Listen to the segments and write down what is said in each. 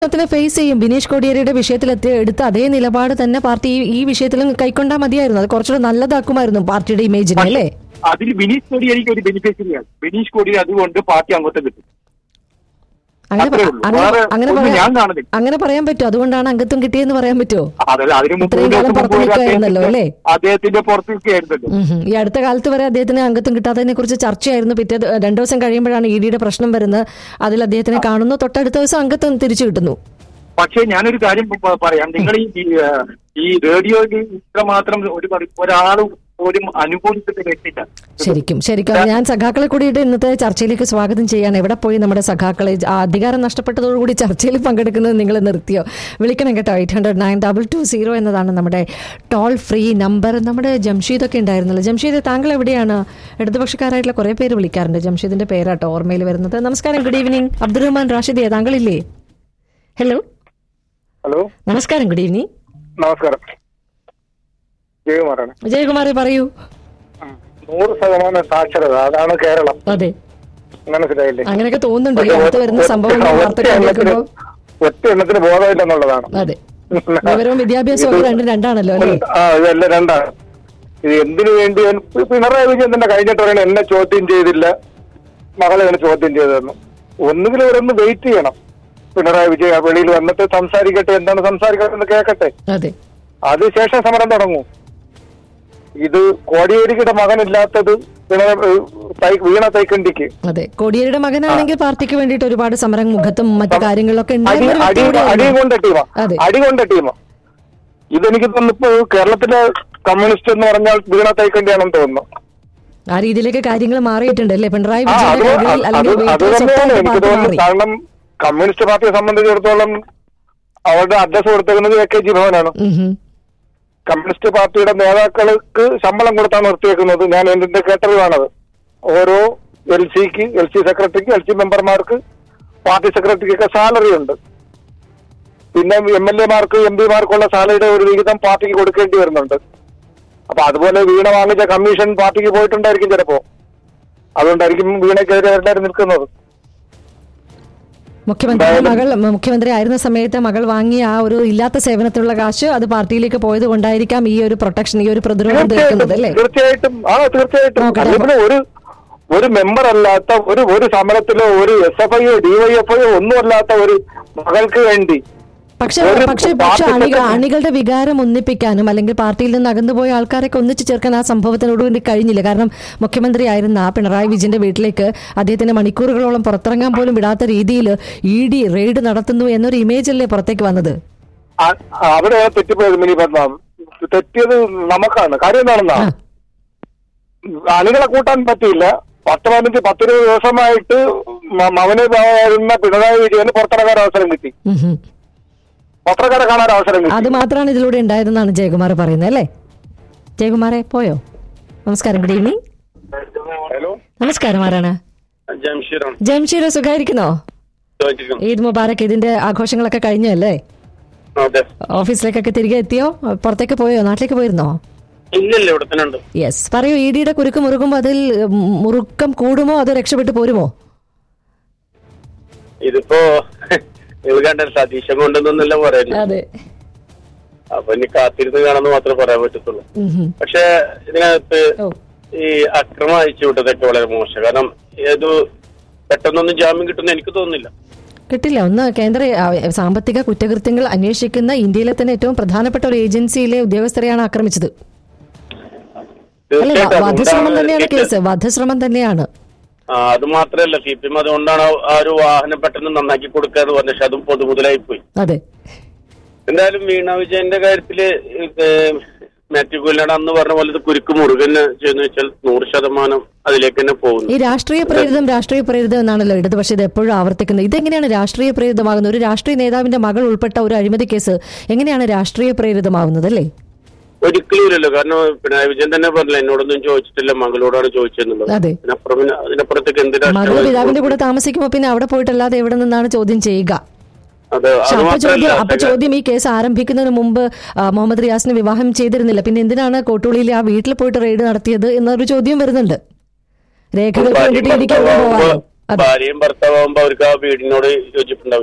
ത്തിനെ face ചെയ്യും ബിനീഷ് കോടിയേരിയുടെ വിഷയത്തിൽ എത്തി- എടുത്ത അതേ നിലപാട് തന്നെ പാർട്ടി ഈ- ഈ വിഷയത്തിലും കൈക്കൊണ്ടാൽ മതിയായിരുന്നു അത് കുറച്ചുകൂടെ നല്ലതാക്കുമായിരുന്നു പാർട്ടിയുടെ ഇമേജിനെ അല്ലേ അതിൽ ബിനീഷ് കോടിയേരിക്ക് ഒരു ബെനിഫിഷ്യറിയാണ് ബിനീഷ് കോടിയേരി അതുകൊണ്ട് പാർട്ടി അംഗത്വം കിട്ടും അങ്ങനെ അത്രേ പ- ഉള്ളൂ. അങ്ങനെ വേറെ അങ്ങനെ ഒന്നും പറയാൻ- ഞാൻ കാണുന്നില്ല. അങ്ങനെ പറയാൻ പറ്റുമോ അതുകൊണ്ടാണ് അംഗത്വം കിട്ടിയെന്ന് പറയാൻ പറ്റുമോ അതല്ല അതിന് മുമ്പ് ഇത്രയും ഒരു കാലം ദിവസം പുറത്ത് മുമ്പ് ഒരു നിൽക്കുകയായിരുന്നല്ലോ, അല്ലേ? അദ്ദേഹത്തിന്റെ- അദ്ദേഹത്തിന്റെ പുറത്ത് നിൽക്കുകയായിരുന്നല്ലോ ഉം ഹും. ഈ അടുത്ത കാലത്ത് വരെ അദ്ദേഹത്തിന് അംഗത്വം കിട്ടാത്തതിനെ കുറിച്ച് ചർച്ചയായിരുന്നു പിറ്റേ ദ- രണ്ടു ദിവസം കഴിയുമ്പോഴാണ് ഇ ഡിയുടെ പ്രശ്നം വരുന്നത് അതിൽ അദ്ദേഹത്തിനെ കാണുന്നു തൊട്ടടുത്ത ദിവസം അംഗത്വം തിരിച്ചു കിട്ടുന്നു പക്ഷേ ഞാനൊരു കാര്യം പ- പറയാം നിങ്ങൾ ഈ ഈ, ആ, ഈ റേഡിയോയിൽ ഇത്രമാത്രം ഒരു ഒരാൾ പോലും അനുകൂലിച്ചിട്ട് വ്യക്തില്ല ശരിക്കും ശരിക്കും ഞാൻ സഖാക്കളെ കൂടിയിട്ട് ഇന്നത്തെ ചർച്ചയിലേക്ക് സ്വാഗതം ചെയ്യാൻ എവിടെ പോയി നമ്മുടെ സഖാക്കളെ ആ അധികാരം നഷ്ടപ്പെട്ടതോടുകൂടി ചർച്ചയിൽ പങ്കെടുക്കുന്നത് നിങ്ങൾ നിർത്തിയോ വിളിക്കണം കേട്ടോ eight hundred nine double two zero എന്നതാണ് നമ്മുടെ ടോൾ ഫ്രീ നമ്പർ നമ്മുടെ ജംഷീദൊക്കെ ഉണ്ടായിരുന്നല്ലോ ജംഷീദ് താങ്കൾ എവിടെയാണ് ഇടതുപക്ഷക്കാരായിട്ടുള്ള കുറേ പേര് വിളിക്കാറുണ്ട് ജംഷീദിന്റെ പേരാട്ടോ ഓർമ്മയിൽ വരുന്നത് നമസ്കാരം ഗുഡ് ഈവനിങ് അബ്ദുറഹ്മാൻ റാഷിദിയ താങ്കളില്ലേ ഹലോ ഹലോ നമസ്കാരം ഗുഡ് ഈവനിങ് നമസ്കാരം ജയകുമാറാണ് വിജയകുമാർ പറയൂ നൂറ് ശതമാനം സാക്ഷരത അതാണ് കേരളം അതെ മനസ്സിലായില്ലേ അങ്ങനെയൊക്കെ തോന്നുന്നുണ്ട് ഈ പക്ഷെ അടുത്ത് വരുന്ന ഒറ്റ- സംഭവങ്ങൾ ഒറ്റ വാർത്തകൾ എണ്ണത്തിന് കേൾക്കുമ്പോൾ ഒറ്റ എണ്ണത്തിന് ബോധമില്ലെന്നുള്ളതാണ് അതെ വിവരവും വിദ്യാഭ്യാസവും ഒക്കെ രണ്ടും രണ്ടാണല്ലോ അല്ലേ ആ ഇതെല്ലാം രണ്ടാണ് ഇത് എന്തിനു വേണ്ടി പി- പിണറായി വിജയൻ തന്നെ കഴിഞ്ഞിട്ട് പറയണ എന്നെ ചോദ്യം ചെയ്തില്ല മകളെ എന്നെ ചോദ്യം ചെയ്തെന്നു ഒന്നുകിൽ ഇവരൊന്ന് വെയിറ്റ് ചെയ്യണം പിണറായി വിജയൻ വെളിയിൽ വന്നിട്ട് സംസാരിക്കട്ടെ എന്താണ് സംസാരിക്കട്ടെ കേൾക്കട്ടെ അതെ അതിനുശേഷം സമരം തുടങ്ങും ഇത് കോടിയേരിയുടെ മകനില്ലാത്തത് പിണറായി തൈ- വീണ തൈക്കണ്ടിക്ക് അതെ കോടിയേരിയുടെ മകനാണെങ്കിൽ പാർട്ടിക്ക് വേണ്ടിയിട്ട് ഒരുപാട് സമരം മുഖത്തും മറ്റു കാര്യങ്ങളൊക്കെ അടി ഉണ്ടായിരുന്ന ഒരു അടി വ്യക്തി അടി കൂടിയായിരുന്നു. കൊണ്ട ടീമാ അതെ. അടി കൊണ്ട ടീമാ ഇതെനിക്ക് തോന്നുന്നു ഇപ്പൊ കേരളത്തിലെ കമ്മ്യൂണിസ്റ്റ് എന്ന് പറഞ്ഞാൽ വീണ തൈക്കണ്ടിയാണെന്ന് തോന്നുന്നു ആ രീതിയിലേക്ക് കാര്യങ്ങൾ മാറിയിട്ടുണ്ട് അല്ലേ പിണറായി ആ അത് വിജയന്റെ കയ്യിൽ അത് അല്ലെങ്കിൽ അത് വീട്ടിലെ തന്നെയാണ് സ്വത്തായിട്ട് എനിക്ക് പാർട്ടി തോന്നുന്നത് മാറി കാരണം കമ്മ്യൂണിസ്റ്റ് പാർട്ടിയെ സംബന്ധിച്ചിടത്തോളം അവരുടെ അഡ്രസ് കൊടുത്തേക്കുന്നത് എ കെ ജി ഭവനാണ് ഉം ഹും. കമ്മ്യൂണിസ്റ്റ് പാർട്ടിയുടെ നേതാക്കൾക്ക് ശമ്പളം കൊടുത്താണ് നിർത്തിയേക്കുന്നത് ഞാൻ എന്റെ കേട്ടറിവാണത് ഓരോ എൽ സിക്ക് എൽ സി സെക്രട്ടറിക്ക് എൽ സി മെമ്പർമാർക്ക് പാർട്ടി സെക്രട്ടറിക്കൊക്കെ സാലറി ഉണ്ട് പിന്നെ എം എൽ എമാർക്ക് എം പിമാർക്കുള്ള സാലറിയുടെ ഒരു വിഹിതം പാർട്ടിക്ക് കൊടുക്കേണ്ടി വരുന്നുണ്ട് അപ്പൊ അതുപോലെ വീണ വാങ്ങിച്ച കമ്മീഷൻ പാർട്ടിക്ക് പോയിട്ടുണ്ടായിരിക്കും ചിലപ്പോ അതുകൊണ്ടായിരിക്കും വീണയ്ക്കെതിരെ എല്ലാവരും നിൽക്കുന്നത് മുഖ്യമന്ത്രി മകൾ മുഖ്യമന്ത്രി ആയിരുന്ന സമയത്ത് മകൾ വാങ്ങിയ ആ ഒരു ഇല്ലാത്ത സേവനത്തിലുള്ള കാശ് അത് പാർട്ടിയിലേക്ക് പോയത് കൊണ്ടായിരിക്കാം ഈ ഒരു പ്രൊട്ടക്ഷൻ ഈ ഒരു പ്രതിരോധം തീർക്കുന്നത് അല്ലേ തീർച്ചയായിട്ടും ആ തീർച്ചയായിട്ടും നോക്കട്ടെ. അതിന് ഒരു ഒരു മെമ്പർ അല്ലാത്ത ഒരു ഒരു സമരത്തിലോ ഒരു എസ് എഫ് ഐയോ ഡിവൈഎഫ്ഐയോ ഒന്നും അല്ലാത്ത ഒരു മകൾക്ക് വേണ്ടി പക്ഷെ ഒരു പക്ഷെ പക്ഷെ പാർട്ടി അണികൾ സെക്രട്ടറി- അണികളുടെ വികാരം ഒന്നിപ്പിക്കാനും അല്ലെങ്കിൽ പാർട്ടിയിൽ നിന്ന് അകന്നുപോയ ആൾക്കാരൊക്കെ ഒന്നിച്ചു ചേർക്കാൻ ആ സംഭവത്തിനോട് വേണ്ടി കഴിഞ്ഞില്ല കാരണം മുഖ്യമന്ത്രി ആയിരുന്ന പിണറായി വിജയന്റെ വീട്ടിലേക്ക് അദ്ദേഹത്തിന് മണിക്കൂറുകളോളം പുറത്തിറങ്ങാൻ പോലും വിടാത്ത രീതിയിൽ ഇ ഡി റെയ്ഡ് നടത്തുന്നു എന്നൊരു ഇമേജ് അല്ലേ പുറത്തേക്ക് വന്നത് ആ- അവിടെയാണ് തെറ്റിപ്പോയത് മിനി പത്മം തെറ്റിയത് നമുക്കാണ് കാര്യം എന്താണെന്നാ ആ. അണികളെ കൂട്ടാൻ പറ്റിയില്ല പത്ത് പതിനഞ്ച് പത്തിരുപത് ദിവസമായിട്ട് മ- മകന് ആയിരുന്ന പിണറായി വിജയന് പുറത്തിറങ്ങാൻ അവസരം കിട്ടി ഉം ഹും. പത്രക്കാരെ കാണാൻ അവസരം അത് കിട്ടി മാത്രമാണ് ഇതിലൂടെ ഉണ്ടായതെന്നാണ് ജയകുമാർ പറയുന്നത് അല്ലേ ജയകുമാറെ പോയോ നമസ്കാരം ഗുഡ് ഈവനിങ് ഹലോ നമസ്കാരം ആരാണ് ജംഷീറാണ് ജംഷീർ സുഖായിരിക്കുന്നോ ചോദിച്ചിരിക്കുന്നു ഈദ് മുബാറക് ഇതിന്റെ ആഘോഷങ്ങളൊക്കെ കഴിഞ്ഞല്ലേ അതെ ഓഫീസിലേക്കൊക്കെ തിരികെ എത്തിയോ പുറത്തേക്ക് പോയോ നാട്ടിലേക്ക് പോയിരുന്നോ ഇല്ലില്ല ഇവിടെ തന്നെ ഉണ്ട് യെസ് പറയൂ ഇ ഡിയുടെ കുരുക്ക് മുറുകുമ്പോൾ അതിൽ ഉം, മുറുക്കം കൂടുമോ അതോ രക്ഷപ്പെട്ടു പോരുമോ ഇതിപ്പോ നിങ്ങൾ കണ്ട സതീശൻ കൊണ്ടുവന്നല്ല പറയുന്നത് അതെ അപ്പൊ ഇനി കാത്തിരുന്ന് കാണാന്ന് മാത്രമേ പറയാൻ പറ്റത്തുള്ളൂ ഉം ഹും. പക്ഷെ ഇതിനകത്ത് ഓ ഈ അക്രമം അയച്ചു വിട്ടതൊക്കെ വളരെ മോശം കാരണം ഏത് പെട്ടെന്നൊന്നും ജാമ്യം കിട്ടുന്ന എനിക്ക് തോന്നുന്നില്ല കിട്ടില്ല ഒന്ന് കേന്ദ്ര ആ, സാമ്പത്തിക കുറ്റകൃത്യങ്ങൾ അന്വേഷിക്കുന്ന ഇന്ത്യയിലെ തന്നെ ഏറ്റവും പ്രധാനപ്പെട്ട ഒരു ഏജൻസിയിലെ ഉദ്യോഗസ്ഥരെയാണ് ആക്രമിച്ചത് അല്ല തീർച്ചയായിട്ടും വധശ്രമം അതുകൊണ്ടാണ് തന്നെയാണ് എനിക്ക് കേസ് വധശ്രമം തന്നെയാണ് ആ, അത് മാത്രമല്ല സി പി എം അതുകൊണ്ടാണ് ആ ഒരു വാഹനം പെട്ടെന്ന് നന്നാക്കി കൊടുക്കുക എന്ന് പറഞ്ഞ പക്ഷെ അതും പൊതുമുതലായി പോയി അതെ എന്തായാലും വീണ വിജയന്റെ കാര്യത്തില് ഇത് മാത്യു കൊല്ലണ അന്ന് പറഞ്ഞ പോലെ ഇത് കുരുക്ക് മുറുകന്നെ ചെയ്യുന്ന വെച്ചാൽ നൂറ് ശതമാനം അതിലേക്ക് തന്നെ പോകുന്നു ഈ രാഷ്ട്രീയ പ്രേരിതം രാഷ്ട്രീയ പ്രേരിതം എന്നാണല്ലോ ഇടതുപക്ഷ ഇത് എപ്പോഴും ആവർത്തിക്കുന്നത് ഇതെങ്ങനെയാണ് രാഷ്ട്രീയ പ്രേരിതമാകുന്നത് ഒരു രാഷ്ട്രീയ നേതാവിന്റെ മകൾ ഉൾപ്പെട്ട ഒരു അഴിമതി കേസ് എങ്ങനെയാണ് രാഷ്ട്രീയ പ്രേരിതമാകുന്നത് അല്ലേ ഒരിക്കലും ഇല്ലല്ലോ കാരണം പിണറായി വിജയൻ തന്നെ പറഞ്ഞില്ല എന്നോടൊന്നും ചോദിച്ചിട്ടില്ല മകളോടാണ് ചോദിച്ചെന്നുള്ളത് അതെ അതിനപ്പുറം പിന്നെ- അതിനപ്പുറത്തേക്ക് എന്ത് മകൾ പിതാവിന്റെ രാഷ്ട്രീയ കൂടെ താമസിക്കുമ്പോൾ പിന്നെ അവിടെ പോയിട്ടല്ലാതെ എവിടെ നിന്നാണ് ചോദ്യം ചെയ്യുക അത് പക്ഷെ അത് അപ്പൊ ചോദ്യം മാത്രമല്ല അപ്പൊ ചോദ്യം ഈ കേസ് ആരംഭിക്കുന്നതിന് മുമ്പ് ആ, മുഹമ്മദ് റിയാസിനെ വിവാഹം ചെയ്തിരുന്നില്ല പിന്നെ എന്തിനാണ് കോട്ടൂളിയിലെ ആ വീട്ടിൽ പോയിട്ട് റെയ്ഡ് നടത്തിയത് എന്നൊരു ചോദ്യം വരുന്നുണ്ട് രേഖകൾക്ക് ഭാര്യയും വേണ്ടിയിട്ട് ഇടിക്കാൻ ഭർത്താവുമ്പോ പോവാനോ അതെ ഭാര്യയും ഭർത്താവുമ്പോ അവർക്ക് ആ വീടിനോട് യോജിപ്പുണ്ടാവില്ല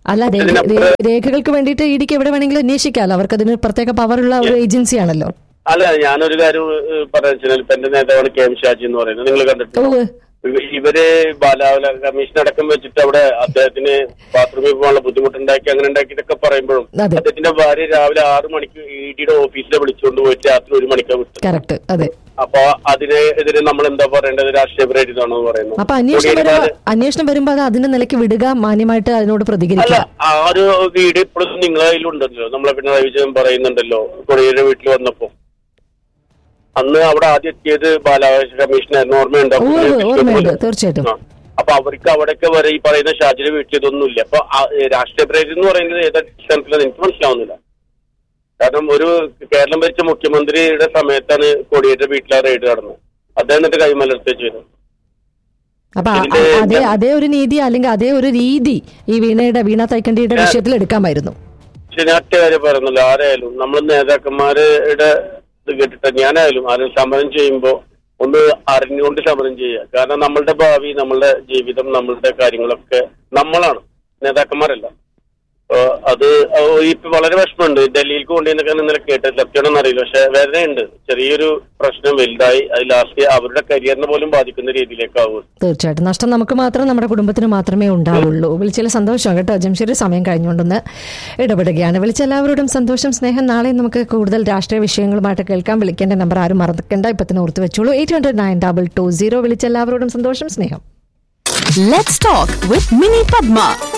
അല്ല രേഖ- ഇതിനപ്പുറം- രേ- രേഖകൾക്ക് വേണ്ടിയിട്ട് ഇ ഡിക്ക് എവിടെ വേണമെങ്കിലും അന്വേഷിക്കാമല്ലോ അവർക്ക് അതിന് പ്രത്യേക പവറുള്ള ഒരു ഏജൻസി ആണല്ലോ അല്ല ഞാനൊരു കാര്യം പറയാ വെച്ചാൽ ഇപ്പൊ എന്റെ നേതാവാണ് കെ എം ഷാജി എന്ന് പറയുന്നത് നിങ്ങൾ കണ്ടിട്ടുണ്ടോ ഓ ഇവ- ഇവര് ബാലാവല കമ്മീഷൻ അടക്കം വെച്ചിട്ട് അവിടെ അദ്ദേഹത്തിന് ബാത്റൂമിൽ പോകാനുള്ള ബുദ്ധിമുട്ടുണ്ടാക്കി അങ്ങനെ ഉണ്ടാക്കിയിട്ടൊക്കെ പറയുമ്പോഴും അതെ. അദ്ദേഹത്തിന്റെ ഭാര്യ രാവിലെ ആറ് മണിക്ക് ഇ ഡിയുടെ ഓഫീസിൽ വിളിച്ചുകൊണ്ട് പോയിട്ട് രാത്രി ഒരു മണിക്കാണ് വിട്ടത് കറക്റ്റ് അതെ അപ്പൊ അതിനെതിരെ നമ്മൾ എന്താ പറയേണ്ടത് രാഷ്ട്രീയ പ്രേരിതാണെന്ന് പറയുന്നത് അപ്പൊ അന്വേഷണം വരുമ്പോ കൊടിയേരി അന്വേഷണം വരുമ്പോ അത് അതിന്റെ നിലയ്ക്ക് വിടുക മാന്യമായിട്ട് അതിനോട് അല്ല പ്രതികരിക്കുക ആ ഒരു വീട് ഇപ്പോഴും നിങ്ങളെ കയ്യിലുണ്ടല്ലോ നമ്മളെ പിണറായി വിജയൻ പറയുന്നുണ്ടല്ലോ കൊടിയേരുടെ വീട്ടിൽ വന്നപ്പോ അന്ന് അവിടെ ആദ്യം എത്തിയത് ബാലാവകാശ കമ്മീഷനായിരുന്നു ഓർമ്മയുണ്ടോ ഓ ഓർമ്മയുണ്ട് തീർച്ചയായിട്ടും ആ. അപ്പൊ അവർക്ക് അവിടെയൊക്കെ വരെ ഈ പറയുന്ന ഷാജിയുടെ വീട്ടിൽ ഇതൊന്നുമില്ല അപ്പൊ ആ, ഏ, രാഷ്ട്രീയ പ്രേരി എന്ന് പറയുന്നത് ഏതൊക്കെ എനിക്ക് മനസ്സിലാവുന്നില്ല കാരണം ഒരു കേരളം ഭരിച്ച മുഖ്യമന്ത്രിയുടെ സമയത്താണ് കോടിയേറ്റ വീട്ടിലെ റെയ്ഡ് നടന്നത് അദ്ദേഹം എന്നിട്ട് കൈമലർത്തി ചെയ്തു അപ്പൊ ആ- ഇതിന്റെ- ആ- അതേ അതേ ഒരു നീതി അല്ലെങ്കിൽ അതേ ഒരു രീതി ഈ വീണയുടെ വീണ തൈക്കണ്ടിയുടെ വിഷയത്തിൽ എടുക്കാമായിരുന്നു പക്ഷെ ഞാൻ ഒറ്റ കാര്യം പറയുന്നില്ല ആരായാലും നമ്മൾ നേതാക്കന്മാരുടെ ഇത് കേട്ടിട്ട് ഞാനായാലും ആരും സമരം ചെയ്യുമ്പോ ഒന്ന് അറിഞ്ഞുകൊണ്ട് സമരം ചെയ്യുക കാരണം നമ്മളുടെ ഭാവി നമ്മളുടെ ജീവിതം നമ്മളുടെ കാര്യങ്ങളൊക്കെ നമ്മളാണ് നേതാക്കന്മാരല്ല അപ്പൊ അത് ഇപ്പൊ വളരെ വിഷമമുണ്ട് ഡൽഹിയിലേക്ക് കൊണ്ടുവന്നൊക്കെ ഇന്നലെ കേട്ടത് സത്യമാണെന്ന് അറിയില്ല പക്ഷെ വേദനയുണ്ട് ചെറിയൊരു പ്രശ്നം വലുതായി അത് ലാസ്റ്റ് അവരുടെ കരിയറിനെ പോലും ബാധിക്കുന്ന രീതിയിലേക്കാവും തീർച്ചയായിട്ടും നഷ്ടം നമുക്ക് മാത്രം നമ്മുടെ കുടുംബത്തിന് മാത്രമേ ഉണ്ടാവുള്ളൂ വിളിച്ചതിൽ സന്തോഷം കേട്ടോ ജംഷീർ സമയം കഴിഞ്ഞുകൊണ്ടൊന്ന് ഇടപെടുകയാണ് വിളിച്ച എല്ലാവരോടും സന്തോഷം സ്നേഹം നാളെ നമുക്ക് കൂടുതൽ രാഷ്ട്രീയ വിഷയങ്ങളുമായിട്ട് കേൾക്കാം വിളിക്കേണ്ട നമ്പർ ആരും മറക്കണ്ട ഇപ്പൊ തന്നെ ഓർത്ത് വെച്ചോളൂ eight hundred nine double two zero വിളിച്ച എല്ലാവരോടും സന്തോഷം സ്നേഹം Let's talk with Mini Padma.